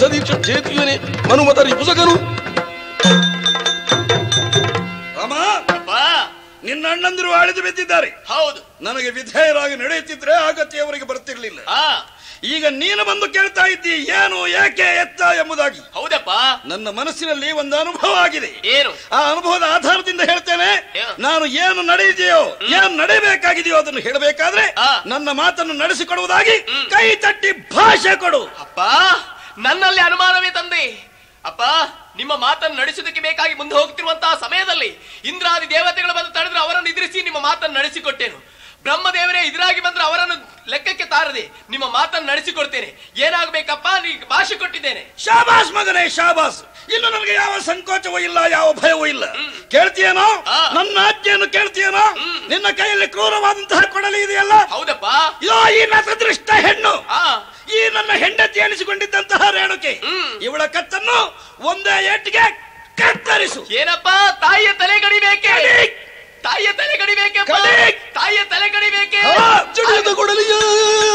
ಸದೀಕ್ಷ ಚೇತುವನೆ ಮನುಮತ ರಿಪುಸಕನು ರಾಮ ಅಪ್ಪ ನಿನ್ನ ಅಣ್ಣಂದಿರು ಆಳಿದು ಬಿದ್ದಿದ್ದಾರೆ ಹೌದು ನನಗೆ ವಿಧೇಯರಾಗಿ ನಡೆಯುತ್ತಿದ್ರೆ ಆಗತ್ಯ ಅವರಿಗೆ ಬರ್ತಿರ್ಲಿಲ್ಲ ಆ ಈಗ ನೀನು ಬಂದು ಕೇಳ್ತಾ ಇದ್ದಿ ಏನು ಏಕೆ ಎತ್ತ ಎಂಬುದಾಗಿ ಹೌದಪ್ಪ ನನ್ನ ಮನಸ್ಸಿನಲ್ಲಿ ಒಂದು ಅನುಭವ ಆಗಿದೆ ಏನು ಆ ಅನುಭವದ ಆಧಾರದಿಂದ ಹೇಳ್ತೇನೆ ಏನು? ನಾನು ಏನು ನಡೆಯಿದೆಯೋ ಏನು ನಡೆಯಬೇಕಾಗಿದೆಯೋ ಅದನ್ನು ಹೇಳಬೇಕಾದ್ರೆ ಆ. ನನ್ನ ಮಾತನ್ನು ನಡೆಸಿಕೊಡುವುದಾಗಿ ಕೈ ತಟ್ಟಿ ಭಾಷೆ ಕೊಡು ಅಪ್ಪ ನನ್ನಲ್ಲಿ ಅನುಮಾನವೇ ತಂದೆ ಅಪ್ಪ ನಿಮ್ಮ ಮಾತನ್ನು ನಡೆಸುವುದಕ್ಕೆ ಬೇಕಾಗಿ ಮುಂದೆ ಹೋಗ್ತಿರುವಂತಹ ಸಮಯದಲ್ಲಿ ಇಂದ್ರಾದಿ ದೇವತೆಗಳು ಬಂದು ತಡೆದ್ರೆ ಅವರನ್ನು ಎದುರಿಸಿ ನಿಮ್ಮ ಮಾತನ್ನು ನಡೆಸಿಕೊಟ್ಟೇನು ಬ್ರಹ್ಮದೇವರೇ ಎದುರಾಗಿ ಬಂದ್ರೆ ಅವರನ್ನು ಲೆಕ್ಕಕ್ಕೆ ತಾರದೆ ನಿಮ್ಮ ಮಾತನ್ನು ನಡೆಸಿಕೊಡ್ತೇನೆ ಏನಾಗಬೇಕಪ್ಪ ನೀಗ ಭಾಷೆ ಕೊಟ್ಟಿದ್ದೇನೆ ಶಾಬಾಸ್ ಮಗನೇ ಶಾಬಾಸ್ ಇನ್ನು ನನಗೆ ಯಾವ ಸಂಕೋಚವೂ ಇಲ್ಲ ಯಾವ ಭಯವೂ ಇಲ್ಲ ಕೇಳ್ತೀಯೇನೋ ಆ. ನನ್ನ ಆಜ್ಞೆಯನ್ನು ಕೇಳ್ತೀಯೇನೋ ನಿನ್ನ ಕೈಯಲ್ಲಿ ಕ್ರೂರವಾದಂತಹ ಕೊಡಲಿ ಇದೆಯಲ್ಲ ಹೌದಪ್ಪ ಇದೋ ಈ ನತದೃಷ್ಟ ಹೆಣ್ಣು ಆ ಈ ನನ್ನ ಹೆಂಡತಿ ಎನಿಸಿಕೊಂಡಿದ್ದಂತಹ ರೇಣುಕೆ ಹ್ಮ್. ಇವಳ ಕತ್ತನ್ನು ಒಂದೇ ಏಟಿಗೆ ಕತ್ತರಿಸು ಏನಪ್ಪ ತಾಯಿಯ ತಲೆ ಕಡಿಬೇಕೆ ಕಡಿ. ತಾಯಿಯ ತಲೆ ಕಡಿಬೇಕೆ ಕಡಿ. ತಾಯಿಯ ತಲೆ ಕಡಿಬೇಕೆ ಆ, ಜಡಿಯದ ಕೊಡಲಿಯ